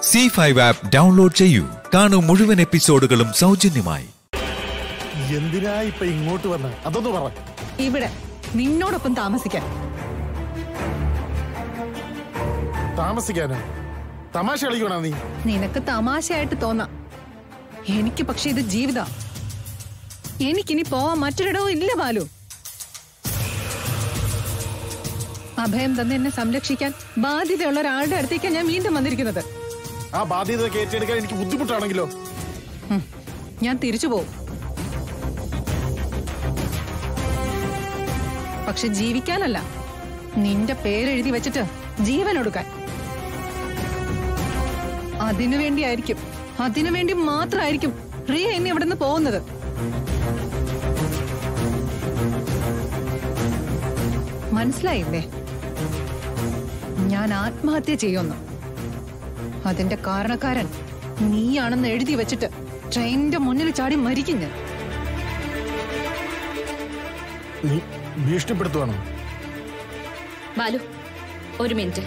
C five app download ചെയ്യൂ കാണൂ മുഴുവൻ എപ്പിസോഡുകളും സൗജന്യമായി എന്തിനാ ഇപ്പൊ ഇങ്ങോട്ട് വന്ന അതൊന്ന് പറ ഇവിടെ നിന്നോടൊപ്പം താമസിക്കാൻ താമസിക്കാനോ തമാശ കളിക്കണോ നീ നിനക്ക് തമാശയായിട്ട് തോന്നാം എനിക്ക് പക്ഷെ ഇത് ജീവിത എനിക്കിനി പോവാൻ മറ്റൊരിടവും ഇല്ല ബാലു അഭയം തന്നെ എന്നെ സംരക്ഷിക്കാൻ ബാധ്യതയുള്ള ഒരാളുടെ അടുത്തേക്കാണ് ഞാൻ വീണ്ടും വന്നിരിക്കുന്നത് ആ ബാധ്യത ഏറ്റെടുക്കാൻ എനിക്ക് ബുദ്ധിമുട്ടാണെങ്കിലോ ഹും, ഞാൻ തിരിച്ചു പോവും പക്ഷെ ജീവിക്കാനല്ല നിന്റെ പേരെഴുതി വെച്ചിട്ട് ജീവൻ ഒടുക്കാൻ അതിനു വേണ്ടിയായിരിക്കും അതിനു വേണ്ടി മാത്രമായിരിക്കും റിയ എന്നെ ഇവിടെ നിന്ന് പോകുന്നത് മനസ്സിലായില്ലേ ഞാൻ ആത്മഹത്യ ചെയ്യുന്നു അതിന്റെ കാരണക്കാരൻ നീയാണെന്ന് എഴുതി വെച്ചിട്ട് ട്രെയിനിന്റെ മുന്നിൽ ചാടി മരിക്കും ഞാൻ നീ ഭീഷണിപ്പെടുത്തുവാണോ ബാലു ഒരു മിനിറ്റ്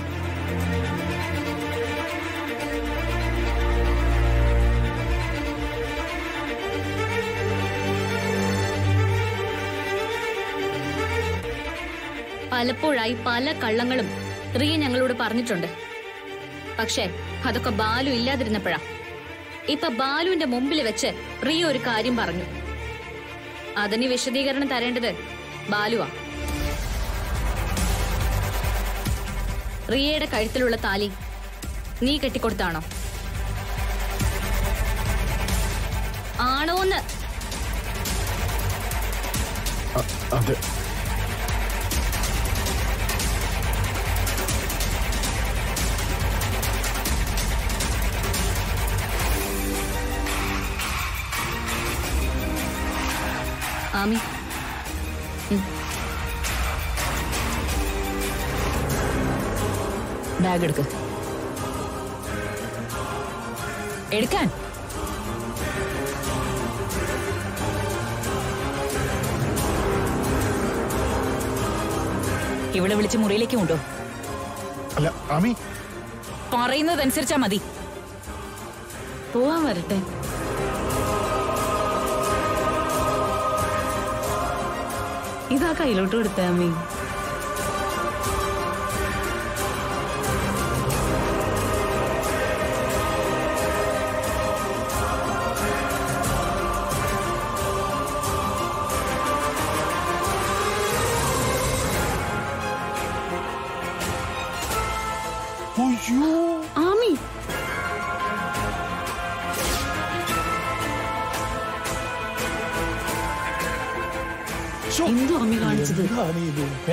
പലപ്പോഴായി പല കള്ളങ്ങളും റിയ ഞങ്ങളോട് പറഞ്ഞിട്ടുണ്ട് പക്ഷേ അതൊക്കെ ബാലു ഇല്ലാതിരുന്നപ്പോഴാ ഇപ്പൊ ബാലുവിന്റെ മുമ്പിൽ വെച്ച് റിയ ഒരു കാര്യം പറഞ്ഞു അതിന് വിശദീകരണം തരേണ്ടത് ബാലുവാ റിയയുടെ കഴുത്തിലുള്ള താലി നീ കെട്ടിക്കൊടുത്താണോ ആണോന്ന് അ- അതെ ആമി ബാഗ് എടുക്ക് എടുക്കാൻ ഇവിടെ വിളിച്ച് മുറിയിലേക്ക് കൊണ്ടോ അല്ല അമി പറയുന്നതനുസരിച്ചാ മതി പോവാൻ വരട്ടെ ഇതാ കയ്യിലോട്ട് കൊടുത്ത അമ്മി അയ്യോ ആമി ശ്ശോ. എന്തോ അമ്മി കാണിച്ചത് എന്താണ് ഇത്? ഏ?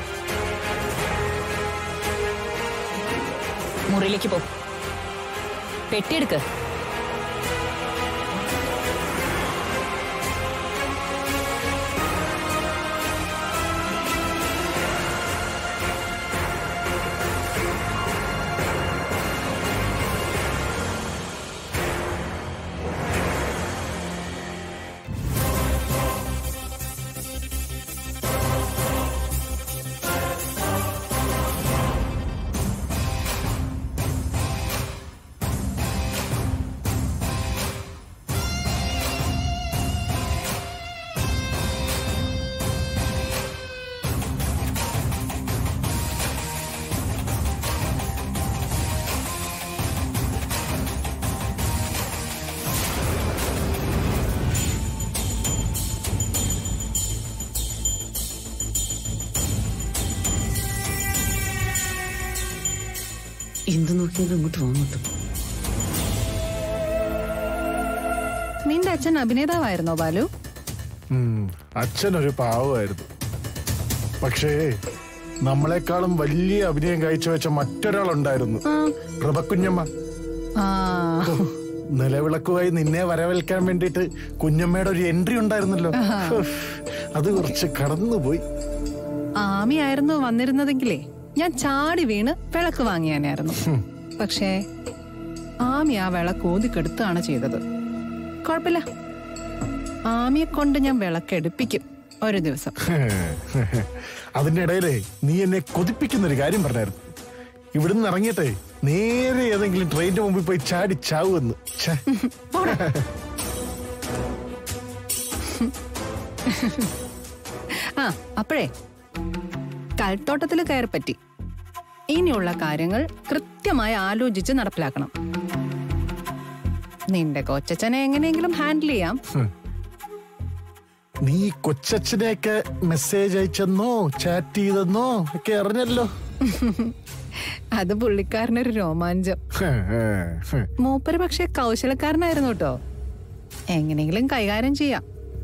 മുറിയിലേക്ക് പോ പെട്ടിയെടുക്ക് എന്ത് നോക്കിയാലും ഇങ്ങോട്ട് വന്നിട്ടു നിന്റെ അച്ഛൻ അഭിനേതാവായിരുന്നോ ബാലു ഉം, അച്ഛനൊരു പാവമായിരുന്നു പക്ഷേ നമ്മളെക്കാളും വലിയ അഭിനയം കാഴ്ചവെച്ച മറ്റൊരാളുണ്ടായിരുന്നു പ്രഭക്കുഞ്ഞമ്മ ആ നിലവിളക്കുമായി നിന്നെ വരവേൽക്കാൻ വേണ്ടിയിട്ട് കുഞ്ഞമ്മയുടെ ഒരു എൻട്രി ഉണ്ടായിരുന്നല്ലോ ഉഫ്, അത് കുറച്ച് കടന്നുപോയി ആമിയായിരുന്നു വന്നിരുന്നതെങ്കിലേ ഞാൻ ചാടി വീണ് വിളക്ക് വാങ്ങിയാനായിരുന്നു പക്ഷേ ആമി ആ വിളക്ക് ഊതിക്കെടുത്താണ് ചെയ്തത് കുഴപ്പമില്ല ആമിയെ കൊണ്ട് ഞാൻ വിളക്കെടുപ്പിക്കും ഒരു ദിവസം അതിന്റെ ഇടയിലേ നീ എന്നെ കൊതിപ്പിക്കുന്ന ഒരു കാര്യം പറഞ്ഞായിരുന്നു ഇവിടുന്ന് ഇറങ്ങിയിട്ടേ നേരെ ഏതെങ്കിലും ട്രെയിനിന്റെ മുമ്പിൽ പോയി ചാടി ചാവുമെന്ന് ഛെ. ആ അപ്പോഴേ കൽത്തോട്ടത്തിൽ കയറി പറ്റി ഇനിയുള്ള കാര്യങ്ങൾ കൃത്യമായി ആലോചിച്ച് നടപ്പിലാക്കണം നിന്റെ കൊച്ചച്ഛനെ എങ്ങനെയെങ്കിലും ഹാൻഡിൽ ചെയ്യാം നീ കൊച്ചച്ഛനെയൊക്കെ മെസ്സേജ് അയച്ചെന്നോ ചാറ്റ് ചെയ്തെന്നോ ഒക്കെ അറിഞ്ഞല്ലോ അത് പുള്ളിക്കാരനൊരു രോമാഞ്ചം ഹ്, ഹ്, ഹ്. മൂപ്പര് പക്ഷെ കൗശലക്കാരനായിരുന്നു കേട്ടോ എങ്ങനെയെങ്കിലും കൈകാര്യം ചെയ്യാം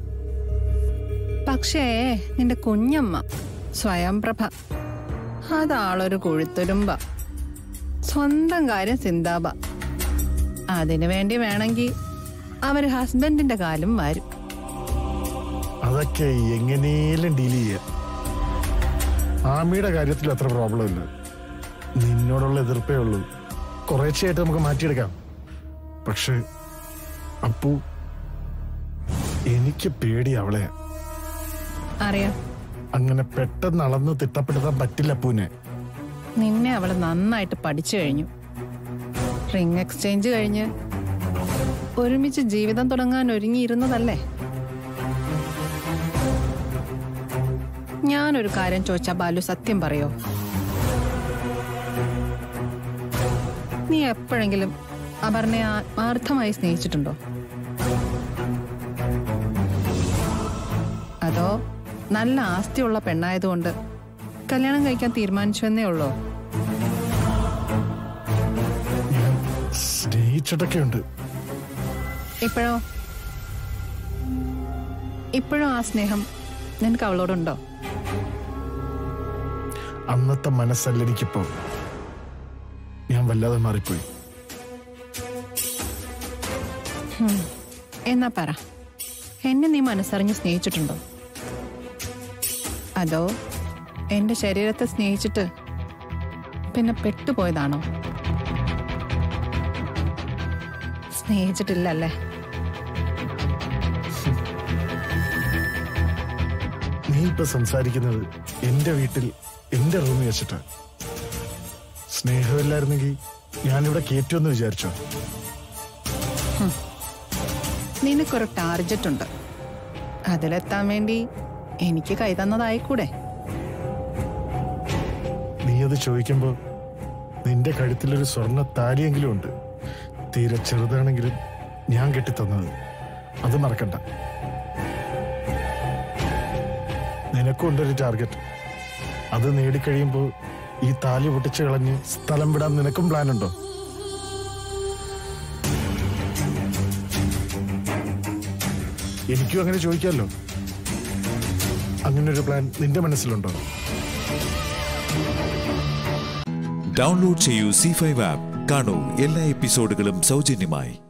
പക്ഷേ നിന്റെ കുഞ്ഞമ്മ സ്വയംപ്രഭ അതാളൊരു കൊഴുത്തുരുമ്പ സ്വന്തം കാര്യം സിന്താബ അതിനു വേണ്ടി വേണമെങ്കിൽ അവര് ഹസ്ബൻഡിന്റെ കാലും വരും അതൊക്കെ എങ്ങനെയും ഡീൽ ചെയ്യാം ആമിയുടെ കാര്യത്തിൽ അത്ര പ്രോബ്ലം ഇല്ല നിന്നോടുള്ള എതിർപ്പേ ഉള്ളൂ കുറേശ്ശെയായിട്ട് നമുക്ക് മാറ്റിയെടുക്കാം പക്ഷെ അപ്പു എനിക്ക് പേടി അവളെ അറിയാം അങ്ങനെ പെട്ടെന്ന് അളന്ന് തിട്ടപ്പെടുത്താൻ പറ്റില്ല അപ്പൂനെ നിന്നെ അവള് നന്നായിട്ട് പഠിച്ചു കഴിഞ്ഞു റിംഗ് എക്സ്ചേഞ്ച് കഴിഞ്ഞ് ഒരുമിച്ച് ജീവിതം തുടങ്ങാൻ ഒരുങ്ങിയിരുന്നതല്ലേ ഞാനൊരു കാര്യം ചോദിച്ചാ ബാലു സത്യം പറയോ നീ എപ്പോഴെങ്കിലും അപർണയെ ആത്മാർത്ഥമായി സ്നേഹിച്ചിട്ടുണ്ടോ അതോ നല്ല ആസ്തിയുള്ള പെണ്ണായതുകൊണ്ട് കല്യാണം കഴിക്കാൻ തീരുമാനിച്ചു എന്നേ ഉള്ളോ ഞാൻ സ്നേഹിച്ചിട്ടൊക്കെ ഉണ്ട് ഇപ്പോഴോ ഇപ്പോഴും ആ സ്നേഹം നിനക്ക് അവളോടുണ്ടോ അന്നത്തെ മനസ്സല്ല എനിക്കിപ്പോ ഞാൻ വല്ലാതെ മാറിപ്പോയി എന്നാ പറ എന്നെ നീ മനസ്സറിഞ്ഞ് സ്നേഹിച്ചിട്ടുണ്ടോ അതോ എന്റെ ശരീരത്തെ സ്നേഹിച്ചിട്ട് പിന്നെ പെട്ടുപോയതാണോ സ്നേഹിച്ചിട്ടില്ലല്ലേ നീ ഇപ്പൊ സംസാരിക്കുന്നത് എന്റെ വീട്ടിൽ എന്റെ റൂമിൽ വെച്ചിട്ട് സ്നേഹമില്ലായിരുന്നെങ്കിൽ ഞാനിവിടെ കയറ്റുമെന്ന് വിചാരിച്ചോ നിനക്കൊരു ടാർജറ്റ് ഉണ്ട് അതിലെത്താൻ വേണ്ടി എനിക്ക് കൈ തന്നതായിക്കൂടെ നീ അത് ചോദിക്കുമ്പോ നിന്റെ കഴുത്തിലൊരു സ്വർണ്ണ താലിയെങ്കിലും ഉണ്ട് തീരെ ചെറുതാണെങ്കിലും ഞാൻ കെട്ടിത്തന്നത് അത് മറക്കണ്ട നിനക്കുണ്ടൊരു ടാർഗറ്റ് അത് നേടിക്കഴിയുമ്പോൾ ഈ താലി പൊട്ടിച്ചു കളഞ്ഞ് സ്ഥലം വിടാൻ നിനക്കും പ്ലാൻ ഉണ്ടോ എനിക്കും അങ്ങനെ ചോദിക്കാമല്ലോ അങ്ങനെ ഒരു പ്ലാൻ നിന്റെ മനസ്സിലുണ്ടോ ഡൗൺലോഡ് ചെയ്യൂ സി ഫൈവ് ആപ്പ് കാണൂ എല്ലാ എപ്പിസോഡുകളും സൗജന്യമായി